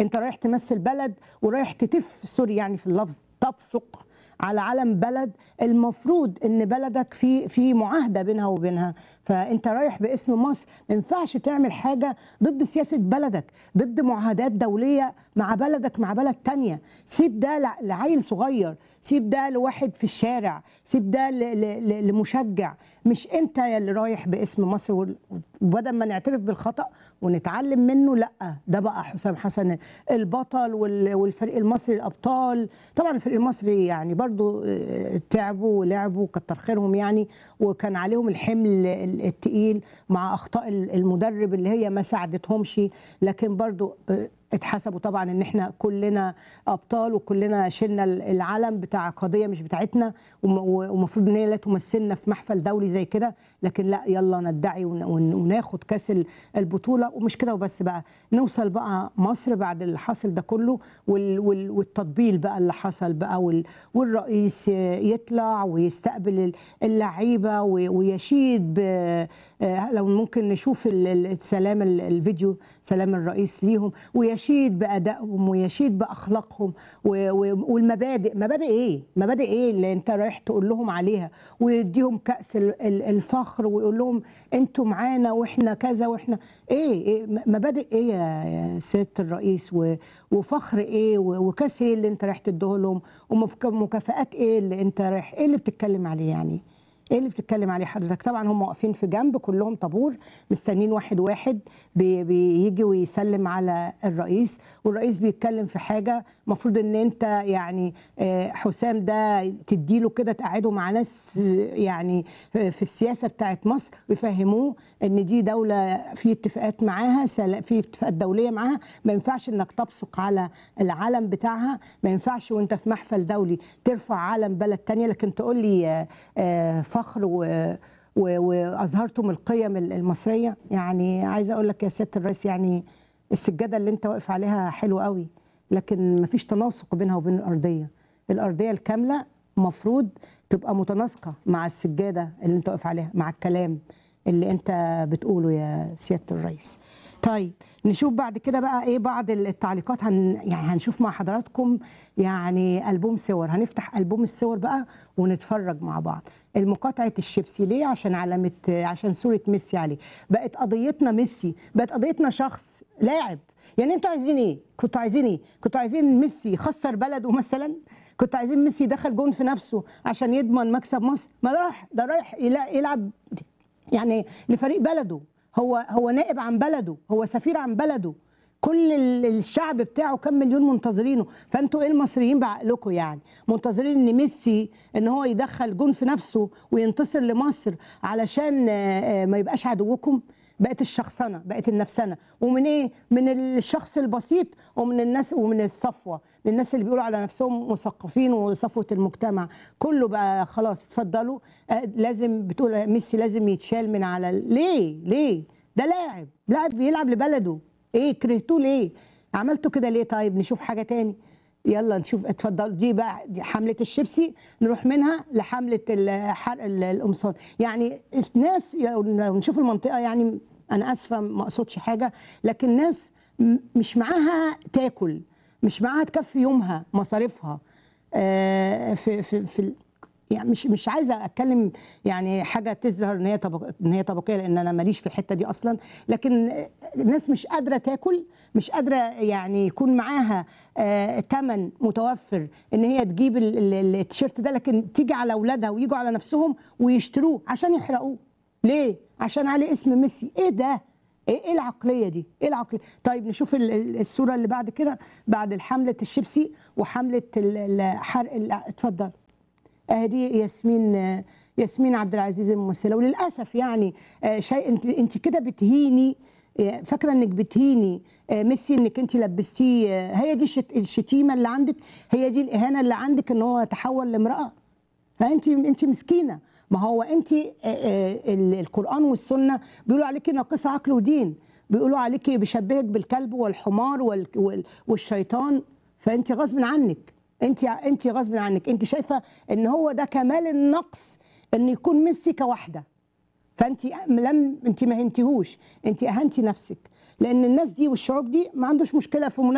انت رايح تمثل بلد ورايح تتف سوري يعني في اللفظ تبصق على علم بلد المفروض ان بلدك في في معاهده بينها وبينها فانت رايح باسم مصر ما ينفعش تعمل حاجه ضد سياسه بلدك ضد معاهدات دوليه مع بلدك مع بلد تانية سيب ده لع- لعيل صغير سيب ده لواحد في الشارع سيب ده ل- ل- ل- لمشجع مش انت يا اللي رايح باسم مصر وال- وبدل ما نعترف بالخطا ونتعلم منه لا ده بقى حسام حسن البطل وال- والفريق المصري الابطال طبعا الفريق المصري يعني برضو آه، تعبوا ولعبوا كتر خيرهم يعني وكان عليهم الحمل ال- التقيل مع اخطاء ال- المدرب اللي هي ما ساعدتهمش لكن برضو آه، اتحسبوا طبعا ان احنا كلنا ابطال وكلنا شلنا ال- العلم بتاع قضيه مش بتاعتنا وم- ومفروض ان هي لا تمثلنا في محفل دولي زي كده لكن لا يلا ندعي ون- ون- وناخد كاس ال- البطوله ومش كده وبس بقى نوصل بقى مصر بعد اللي حاصل ده كله وال- وال- والتطبيل بقى اللي حصل بقى وال- والرئيس يطلع ويستقبل ال- اللعيبه وي- ويشيد ب- آه، لو ممكن نشوف ال- ال- السلام ال- الفيديو سلام الرئيس ليهم ويشيد بادائهم ويشيد باخلاقهم و- و- والمبادئ مبادئ ايه مبادئ ايه اللي انت رايح تقول لهم عليها ويديهم كاس ال- ال- الفخر ويقول لهم انتوا معانا واحنا كذا واحنا ايه, إيه م- مبادئ ايه يا يا سياده الرئيس و- وفخر ايه و- وكاس ايه اللي انت رايح تديه لهم ومكافآت ايه اللي انت رايح ايه اللي بتتكلم عليه يعني ايه اللي بتتكلم عليه حضرتك طبعا هم واقفين في جنب كلهم طابور مستنين واحد واحد بي- بيجي ويسلم على الرئيس والرئيس بيتكلم في حاجه المفروض ان انت يعني آه، حسام ده تديله كده تقعده مع ناس آه، يعني في السياسه بتاعت مصر ويفهموه ان دي دوله في اتفاقات معاها سلا- في اتفاقات دوليه معاها ما ينفعش انك تبصق على العلم بتاعها ما ينفعش وانت في محفل دولي ترفع علم بلد تانية لكن تقول لي آه، آه، فخر و و- واظهرتم القيم المصريه يعني عايزه اقول لك يا سياده الرئيس يعني السجاده اللي انت واقف عليها حلوه قوي لكن مفيش تناسق بينها وبين الارضيه الارضيه الكامله مفروض تبقى متناسقه مع السجاده اللي انت واقف عليها مع الكلام اللي انت بتقوله يا سياده الرئيس طيب نشوف بعد كده بقى ايه بعض التعليقات هن يعني هنشوف مع حضراتكم يعني البوم صور هنفتح البوم الصور بقى ونتفرج مع بعض المقاطعه الشيبسي ليه عشان علامه عشان صوره ميسي عليه بقت قضيتنا ميسي بقت قضيتنا شخص لاعب يعني انتوا عايزين ايه كنتوا عايزين ايه كنتوا عايزين ميسي يخسر بلده مثلا كنتوا عايزين ميسي يدخل جون في نفسه عشان يضمن مكسب مصر ما راح ده رايح يلا- يلعب يعني لفريق بلده هو هو نائب عن بلده هو سفير عن بلده كل ال- الشعب بتاعه كم مليون منتظرينه فانتوا ايه المصريين بعقلكم يعني منتظرين ان ميسي ان هو يدخل جون في نفسه وينتصر لمصر علشان آه، آه، ما يبقاش عدوكم بقت الشخصنه بقت النفسنه ومن ايه من الشخص البسيط ومن الناس ومن الصفوه من الناس اللي بيقولوا على نفسهم مثقفين وصفوه المجتمع كله بقى خلاص اتفضلوا آه، لازم بتقول ميسي لازم يتشال من على ليه ليه ده لاعب لاعب بيلعب لبلده ايه كرهتوه ليه عملتوا كده ليه طيب نشوف حاجه تاني يلا نشوف اتفضل دي بقى دي حمله الشيبسي نروح منها لحمله ال- حرق ال- القمصان يعني الناس لو لو نشوف المنطقه يعني انا اسفه ما اقصدش حاجه لكن ناس م- مش معاها تاكل مش معاها تكفي يومها مصاريفها آه، في في في ال- يعني مش مش عايزه اتكلم يعني حاجه تظهر ان هي طبق ان هي طبقيه لان انا ماليش في الحته دي اصلا لكن الناس مش قادره تاكل مش قادره يعني يكون معاها ثمن متوفر ان هي تجيب ال- ال- التيشيرت ده لكن تيجي على اولادها ويجوا على نفسهم ويشتروه عشان يحرقوه ليه عشان عليه اسم ميسي ايه ده ايه إيه العقليه دي ايه العقليه طيب نشوف ال- ال- الصوره اللي بعد كده بعد حمله الشيبسي وحمله ال- ال- حرق ال- اتفضل آه دي ياسمين آه ياسمين عبد العزيز الممثله وللاسف يعني آه شيء انت انت كده بتهيني آه، فاكره انك بتهيني آه، ميسي انك انت لبستيه آه، هي دي الشت- الشتيمه اللي عندك هي دي الاهانه اللي عندك ان هو تحول لامراه فانت انت مسكينه ما هو انت آه، آه، ال- القران والسنه بيقولوا عليكي ناقصه عقل ودين بيقولوا عليكي بيشبهك بالكلب والحمار وال- وال- والشيطان فانت غصب عنك انت انت غصب عنك انت شايفه ان هو ده كمال النقص ان يكون ميسي كواحده فانت لم انت ما هنتهوش انت اهنتي نفسك لان الناس دي والشعوب دي ما عندوش مشكله في مناسبة